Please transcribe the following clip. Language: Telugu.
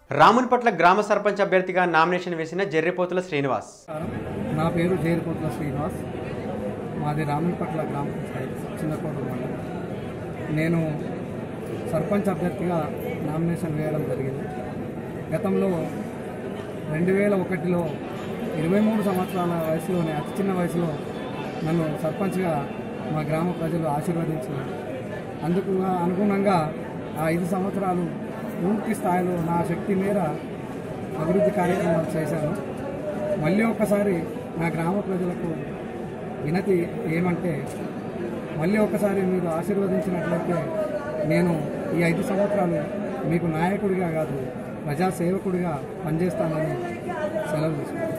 రామునిపట్ల గ్రామ సర్పంచ్ అభ్యర్థిగా నామినేషన్ వేసిన జర్రిపోతుల శ్రీనివాస్ నా పేరు జేరిపోతుల శ్రీనివాస్ మాది రామన్పట్ల గ్రామ పంచాయతీ చిన్నకోట మండలం నేను సర్పంచ్ అభ్యర్థిగా నామినేషన్ వేయడం జరిగింది గతంలో రెండు వేల ఒకటిలో ఇరవై మూడు సంవత్సరాల వయసులోనే అతి చిన్న వయసులో నన్ను సర్పంచ్గా మా గ్రామ ప్రజలు ఆశీర్వదించినారు అందుకు అనుగుణంగా ఆ ఐదు సంవత్సరాలు పూర్తి స్థాయిలో నా శక్తి మేర అభివృద్ధి కార్యక్రమాలు చేశాను మళ్ళీ ఒక్కసారి నా గ్రామ ప్రజలకు వినతి ఏమంటే మళ్ళీ ఒకసారి మీరు ఆశీర్వదించినట్లయితే నేను ఈ ఐదు సంవత్సరాలు మీకు నాయకుడిగా కాదు ప్రజాసేవకుడిగా పనిచేస్తానని సెలవు తీసుకున్నాను